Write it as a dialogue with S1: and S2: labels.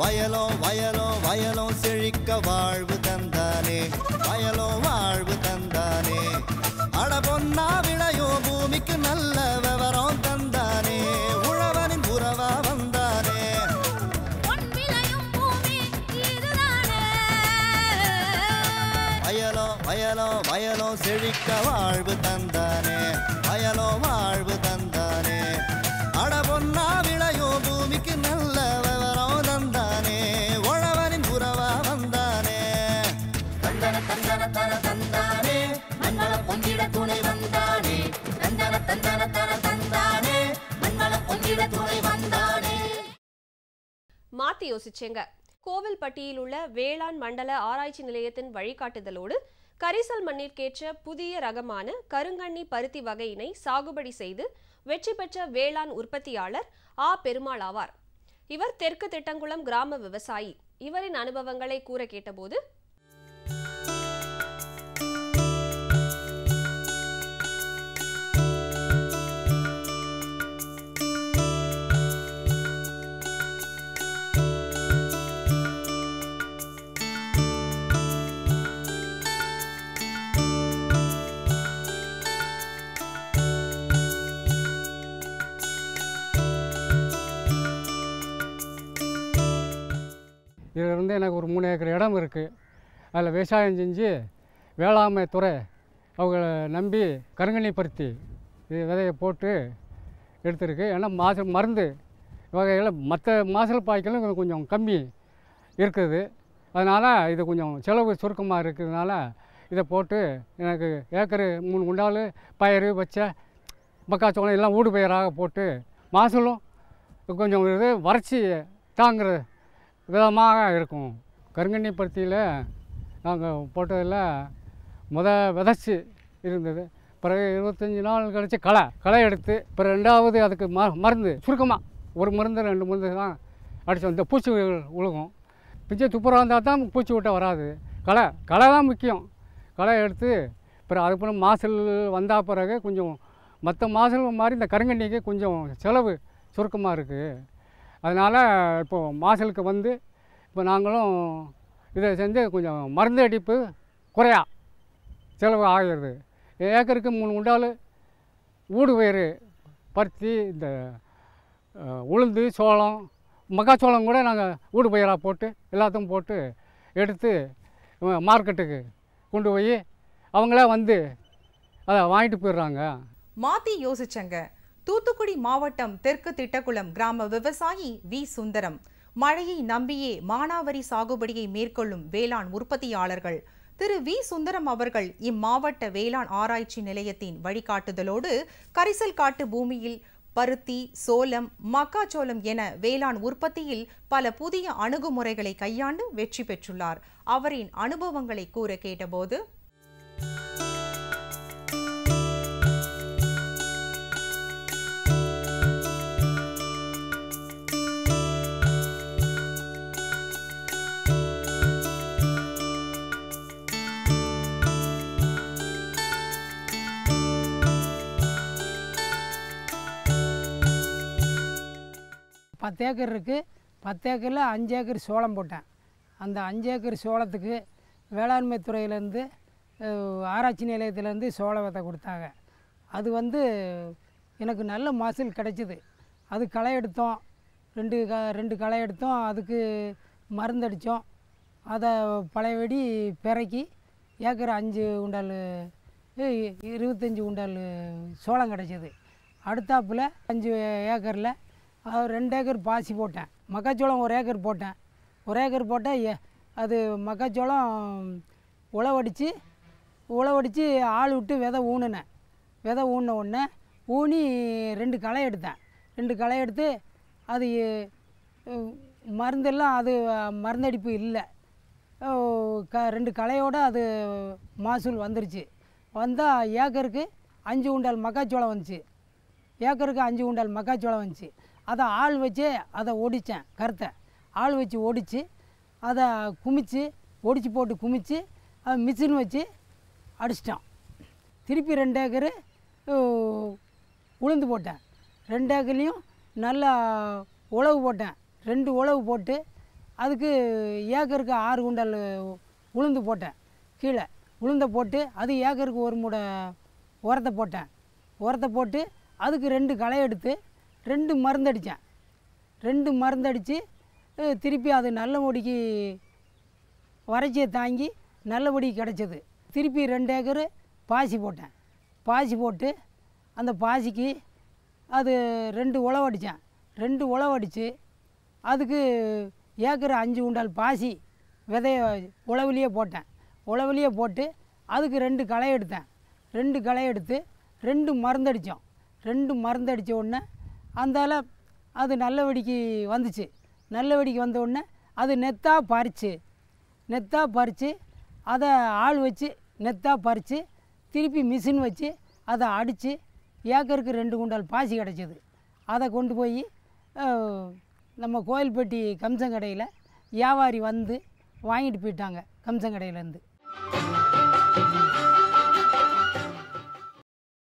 S1: வயலோ வயலோ வயலோ செழிக்க வாழ்வு தந்தானே வயலோ வாழ்வு தந்தானே அட பொன்னா விளையோ பூமிக்கு நல்ல விவரம் தந்தானே உழவனின் உறவா வந்தானே
S2: பொன் விளையும் பூமி இதுதானே
S1: வயலோ வயலோ வயலோ செழிக்க வாழ்வு தந்தானே வயலோ வாழ்வு தந்தானே அட பொன்னா விளையோ பூமிக்கு நல்ல விவரம் தந்தானே உழவனின் உறவா வந்தானே
S2: தந்தன தந்தன தன தந்தானே மண்வள பொங்கிட துணை வந்தானே தந்தன தந்தன தன தந்தானே மண்வள பொங்கிட துணை வந்தானே
S3: மாத்தி யோசிச்சேங்க கோவில்பட்டியில் உள்ள வேளாண் மண்டல ஆராய்ச்சி நிலையத்தின் வழிகாட்டுதலோடு கரிசல் மண்ணிற்கேற்ற புதிய ரகமான கருங்கண்ணி பருத்தி வகையினை சாகுபடி செய்து வெற்றி பெற்ற வேளாண் உற்பத்தியாளர் ஆ பெருமாள் ஆவார் இவர் தெற்கு திட்டங்குளம் கிராம விவசாயி இவரின் அனுபவங்களை கூற கேட்டபோது
S4: இதில் இருந்து எனக்கு ஒரு மூணு ஏக்கர் இடம் இருக்குது அதில் விவசாயம் செஞ்சு வேளாண்மை துறை அவங்கள நம்பி கருங்கண்ணி பருத்தி இது விதையை போட்டு எடுத்திருக்கு ஏன்னா மாச மருந்து வகையில் மற்ற மாசல் பாய்க்கலும் இது கொஞ்சம் கம்மி இருக்குது அதனால் இது கொஞ்சம் செலவு சுருக்கமாக இருக்கிறதுனால இதை போட்டு எனக்கு ஏக்கரு மூணு குண்டால் பயிர் வச்ச மக்காச்சோளம் எல்லாம் ஊடு பயிராக போட்டு மாசலும் கொஞ்சம் இது வறட்சி தாங்குற விதமாக இருக்கும் கருங்கண்ணி பருத்தியில் நாங்கள் போட்டதில் முத விதைச்சி இருந்தது பிறகு இருபத்தஞ்சி நாள் கழித்து களை களை எடுத்து பிறகு ரெண்டாவது அதுக்கு ம மருந்து சுருக்கமாக ஒரு மருந்து ரெண்டு மருந்து தான் அடித்தோம் இந்த பூச்சி உழுகும் பிஞ்சை துப்புரவாக இருந்தால் தான் பூச்சி விட்ட வராது களை களை தான் முக்கியம் களை எடுத்து பிறகு அதுக்கப்புறம் மாசல் வந்த பிறகு கொஞ்சம் மற்ற மாசல் மாதிரி இந்த கருங்கண்ணிக்கு கொஞ்சம் செலவு சுருக்கமாக இருக்குது அதனால் இப்போது மாசலுக்கு வந்து இப்போ நாங்களும் இதை செஞ்சு கொஞ்சம் மருந்து அடிப்பு குறையா செலவு ஆகிறது ஏக்கருக்கு மூணு குண்டால் ஊடு பயிர் பருத்தி இந்த அஹ், உளுந்து சோளம் மக்காச்சோளம் கூட நாங்கள் ஊடு பயிராக போட்டு எல்லாத்தையும் போட்டு எடுத்து அஹ், மார்க்கெட்டுக்கு கொண்டு போய் அவங்களே வந்து அதை வாங்கிட்டு போயிடுறாங்க
S5: மாத்தி யோசிச்சங்க தூத்துக்குடி மாவட்டம் தெற்கு திட்டக்குளம் கிராம விவசாயி வி சுந்தரம் மழையை நம்பியே மானாவரி சாகுபடியை மேற்கொள்ளும் வேளாண் உற்பத்தியாளர்கள் திரு வி சுந்தரம் அவர்கள் இம்மாவட்ட வேளாண் ஆராய்ச்சி நிலையத்தின் வழிகாட்டுதலோடு கரிசல் காட்டு பூமியில் பருத்தி சோளம் மக்காச்சோளம் என வேளாண் உற்பத்தியில் பல புதிய அணுகுமுறைகளை கையாண்டு வெற்றி பெற்றுள்ளார் அவரின் அனுபவங்களை கூற கேட்டபோது
S6: பத்து ஏக்கர் இருக்குது பத்து ஏக்கரில் அஞ்சு ஏக்கர் சோளம் போட்டேன் அந்த அஞ்சு ஏக்கர் சோளத்துக்கு வேளாண்மை துறையிலேருந்து ஆராய்ச்சி நிலையத்திலேருந்து சோள விதை கொடுத்தாங்க அது வந்து எனக்கு நல்ல மகசூல் கிடைச்சிது அது களை எடுத்தோம் ரெண்டு க ரெண்டு களை எடுத்தோம் அதுக்கு மருந்து அடித்தோம் அதை பழையபடி பிறக்கி ஏக்கர் அஞ்சு உண்டால் இ- இருபத்தஞ்சி உண்டால் சோளம் கிடச்சிது அடுத்தாப்புல அஞ்சு ஏக்கரில் ரெண்டு ஏக்கர் பாசி போட்டேன் மக்காச்சோளம் ஒரு ஏக்கர் போட்டேன் ஒரு ஏக்கர் போட்டால் எ- அது மக்காச்சோளம் உழவடித்து உழவடித்து ஆள் விட்டு விதை ஊனினேன் விதை ஊனின உடனே ஊனி ரெண்டு களை எடுத்தேன் ரெண்டு களை எடுத்து அது அஹ், மருந்தெல்லாம் அது அஹ், மருந்தடிப்பு இல்லை அஹ், க ரெண்டு களையோடு அது மகசூல் வந்துருச்சு வந்தால் ஏக்கருக்கு அஞ்சு உண்டால் மக்காச்சோளம் வந்துச்சு ஏக்கருக்கு அஞ்சு குண்டால் மக்காச்சோளம் வந்துச்சு அதை ஆள் வச்சு அதை ஒடித்தேன் கருத்தை ஆள் வச்சு ஒடித்து அதை குமிச்சு ஒடிச்சு போட்டு குமிச்சு அதை மிஷின் வச்சு அடிச்சிட்டோம் திருப்பி ரெண்டு ஏக்கரு அஹ், உளுந்து போட்டேன் ரெண்டு ஏக்கர்லேயும் நல்லா உழவு போட்டேன் ரெண்டு உழவு போட்டு அதுக்கு ஏக்கருக்கு ஆறு குண்டல் உளுந்து போட்டேன் கீழே உளுந்தை போட்டு அது ஏக்கருக்கு ஒரு மூடை உரத்தை போட்டேன் உரத்தை போட்டு அதுக்கு ரெண்டு களை எடுத்து ரெண்டு மருந்தடித்தேன் ரெண்டு மருந்தடித்து திருப்பி அது நல்ல முடிக்கு வறட்சியை தாங்கி நல்லபடி கிடச்சிது திருப்பி ரெண்டு ஏக்கரு பாசி போட்டேன் பாசி போட்டு அந்த பாசிக்கு அது ரெண்டு உழவு அடித்தேன் ரெண்டு உழவு அடித்து அதுக்கு ஏக்கர் அஞ்சு குண்டால் பாசி விதைய உழவுலேயே போட்டேன் உழவுலேயே போட்டு அதுக்கு ரெண்டு களை எடுத்தேன் ரெண்டு களை எடுத்து ரெண்டு மருந்தடித்தோம் ரெண்டு மருந்தடித்த உடனே அந்தால அது நல்லபடிக்கு வந்துச்சு நல்லபடிக்கு வந்த உடனே அது நெத்தாக பறித்து நெத்தாக பறித்து அதை ஆள் வச்சு நெத்தாக பறித்து திருப்பி மிஷின் வச்சு அதை அடித்து ஏக்கருக்கு ரெண்டு குண்டால் பாசி கிடச்சிது அதை கொண்டு போய் நம்ம கோயில்பட்டி கம்சங்கடையில் வியாபாரி வந்து வாங்கிட்டு போயிட்டாங்க கம்சங்கடையிலேருந்து